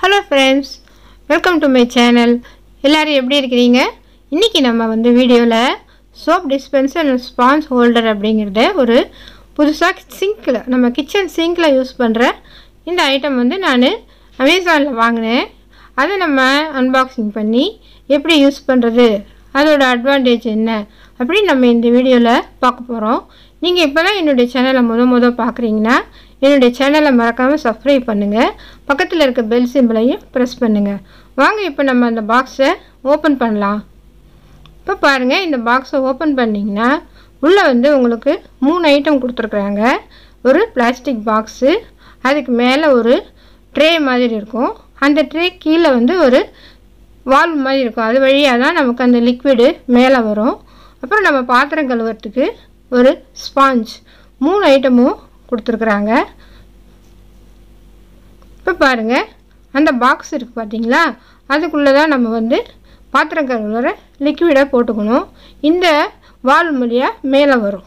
hello friends welcome to my channel எல்லோரும் எப்படி இருக்கிறீங்க இன்றைக்கி நம்ம வந்து வீடியோவில் soap dispenser and sponge holder அப்படிங்கிறத ஒரு புதுசாக சிங்கில் நம்ம கிச்சன் சிங்கில் யூஸ் பண்ணுற இந்த ஐட்டம் வந்து நான் அமேசானில் வாங்கினேன் அதை நம்ம அன்பாக்சிங் பண்ணி எப்படி யூஸ் பண்ணுறது அதோட அட்வான்டேஜ் என்ன அப்படின்னு நம்ம இந்த வீடியோவில் பார்க்க போகிறோம் நீங்கள் இப்போ தான் என்னுடைய சேனலை முத முத பார்க்குறீங்கன்னா என்னுடைய சேனலை மறக்காமல் சப்ஸ்கிரைப் பண்ணுங்கள் பக்கத்தில் இருக்க பெல் சிம்பிளையும் ப்ரெஸ் பண்ணுங்கள் வாங்க இப்போ நம்ம அந்த பாக்ஸை ஓப்பன் பண்ணலாம் இப்போ பாருங்கள் இந்த பாக்ஸை ஓப்பன் பண்ணிங்கன்னா உள்ளே வந்து உங்களுக்கு மூணு ஐட்டம் கொடுத்துருக்குறாங்க ஒரு பிளாஸ்டிக் பாக்ஸு அதுக்கு மேலே ஒரு ட்ரே மாதிரி இருக்கும் அந்த ட்ரே கீழே வந்து ஒரு வால்வ் மாதிரி இருக்கும் அது வழியாக தான் நமக்கு அந்த லிக்விடு மேலே வரும் அப்புறம் நம்ம பாத்திரம் கழுவுறதுக்கு ஒரு ஸ்பாஞ்ச் மூணு ஐட்டமும் கொடுத்துருக்குறாங்க இப்போ பாருங்கள் அந்த பாக்ஸ் இருக்குது பார்த்தீங்களா அதுக்குள்ளே தான் நம்ம வந்து பாத்திரம் கழுவுற லிக்விடை போட்டுக்கணும் இந்த வால் வழியாக மேலே வரும்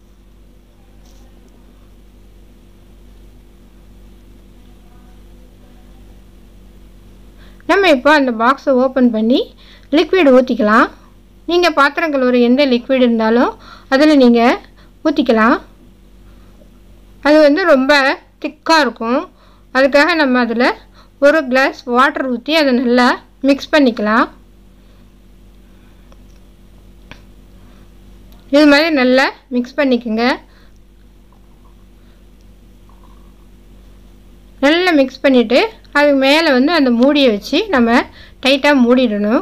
நம்ம இப்போ அந்த பாக்ஸை ஓப்பன் பண்ணி லிக்விட் ஊற்றிக்கலாம் நீங்கள் பாத்திரம் கழுவுற எந்த லிக்விட் இருந்தாலும் அதில் நீங்கள் ஊற்றிக்கலாம் அது வந்து ரொம்ப திக்காக இருக்கும் அதுக்காக நம்ம அதில் ஒரு கிளாஸ் வாட்டர் ஊற்றி அதை நல்லா மிக்ஸ் பண்ணிக்கலாம் இது மாதிரி நல்லா மிக்ஸ் பண்ணிக்கோங்க நல்லா மிக்ஸ் பண்ணிவிட்டு அதுக்கு மேலே வந்து அந்த மூடியை வச்சு நம்ம டைட்டாக மூடிடணும்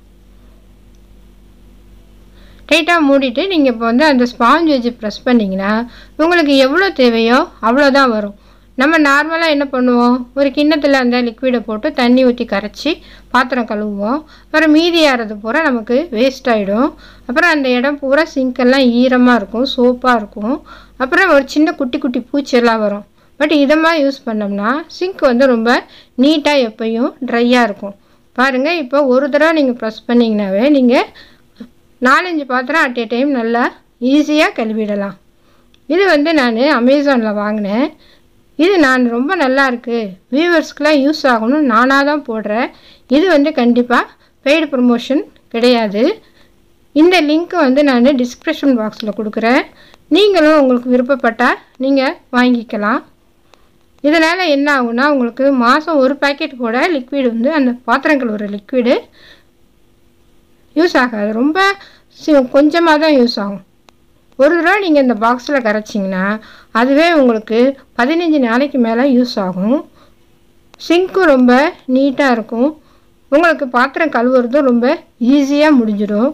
டைட்டாக மூடிட்டு நீங்கள் இப்போ வந்து அந்த ஸ்பாஞ்ச் வச்சு ப்ரெஸ் பண்ணிங்கன்னா உங்களுக்கு எவ்வளோ தேவையோ அவ்வளோதான் வரும் நம்ம நார்மலாக என்ன பண்ணுவோம் ஒரு கிண்ணத்தில் அந்த லிக்விடை போட்டு தண்ணி ஊற்றி கரைச்சி பாத்திரம் கழுவுவோம் அப்புறம் மீதி ஆறது பூரா நமக்கு வேஸ்ட் ஆகிடும் அப்புறம் அந்த இடம் பூரா சிங்கெல்லாம் ஈரமாக இருக்கும் சோப்பாக இருக்கும் அப்புறம் ஒரு சின்ன குட்டி குட்டி பூச்சியெல்லாம் வரும் பட் இதை மாதிரி யூஸ் பண்ணோம்னா சிங்க் வந்து ரொம்ப நீட்டாக எப்பயும் ட்ரையாக இருக்கும் பாருங்கள் இப்போ ஒரு தடவை நீங்கள் ப்ரெஸ் பண்ணிங்கனாவே நீங்கள் நாலஞ்சு பாத்திரம் அட் ஏ டைம் நல்லா ஈஸியாக கழுவிடலாம் இது வந்து நான் அமேசானில் வாங்கினேன் இது நான் ரொம்ப நல்லா இருக்குது வியூவர்ஸ்க்கெலாம் யூஸ் ஆகணும் நானாக தான் போடுறேன் இது வந்து கண்டிப்பாக பெய்டு ப்ரமோஷன் கிடையாது இந்த லிங்க்கு வந்து நான் டிஸ்கிரிப்ஷன் பாக்ஸில் கொடுக்குறேன் நீங்களும் உங்களுக்கு விருப்பப்பட்டால் நீங்கள் வாங்கிக்கலாம் இதனால் என்ன ஆகும்னா உங்களுக்கு மாதம் ஒரு பேக்கெட் கூட லிக்விட் வந்து அந்த பாத்திரம் கழுவுற லிக்விடு யூஸ் ஆகாது ரொம்ப கொஞ்சமாக தான் யூஸ் ஆகும் ஒரு தடவை நீங்கள் இந்த பாக்ஸில் கரைச்சிங்கன்னா அதுவே உங்களுக்கு பதினஞ்சு நாளைக்கு மேலே யூஸ் ஆகும் சிங்க்கும் ரொம்ப நீட்டாக இருக்கும் உங்களுக்கு பாத்திரம் கழுவுறதும் ரொம்ப ஈஸியாக முடிஞ்சிடும்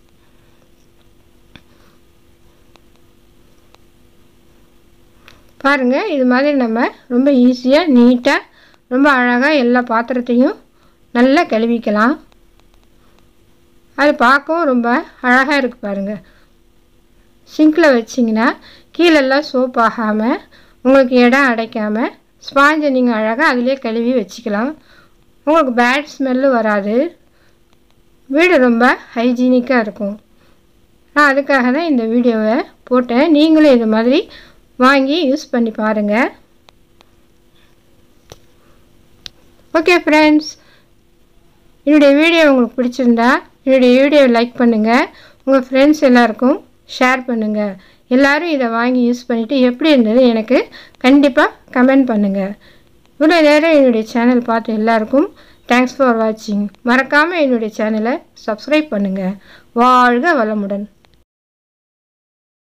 பாருங்கள் இது மாதிரி நம்ம ரொம்ப ஈஸியாக நீட்டாக ரொம்ப அழகாக எல்லா பாத்திரத்தையும் நல்லா கழுவிக்கலாம் அது பார்க்கவும் ரொம்ப அழகாக இருக்குது பாருங்கள் சிங்கில் வச்சிங்கன்னா கீழெல்லாம் சோப் ஆகாமல் உங்களுக்கு இடம் அடைக்காமல் ஸ்பாஞ்சை நீங்கள் அழகாக அதிலே கழுவி வச்சுக்கலாம் உங்களுக்கு பேட் ஸ்மெல்லு வராது வீடு ரொம்ப ஹைஜீனிக்காக இருக்கும் நான் அதுக்காக தான் இந்த வீடியோவை போட்டேன் நீங்களும் இது மாதிரி வாங்கி யூஸ் பண்ணி பாருங்கள் ஓகே ஃப்ரெண்ட்ஸ் என்னுடைய வீடியோ உங்களுக்கு பிடிச்சிருந்தா என்னுடைய வீடியோவை லைக் பண்ணுங்கள் உங்கள் ஃப்ரெண்ட்ஸ் எல்லாருக்கும் ஷேர் பண்ணுங்கள் எல்லோரும் இதை வாங்கி யூஸ் பண்ணிவிட்டு எப்படி இருந்தது எனக்கு கண்டிப்பாக கமெண்ட் பண்ணுங்கள் இவ்வளோ நேரம் என்னுடைய சேனல் பார்த்து எல்லாருக்கும் தேங்க்ஸ் ஃபார் வாட்சிங் மறக்காமல் என்னுடைய சேனலை சப்ஸ்கிரைப் பண்ணுங்கள் வாழ்க வளமுடன்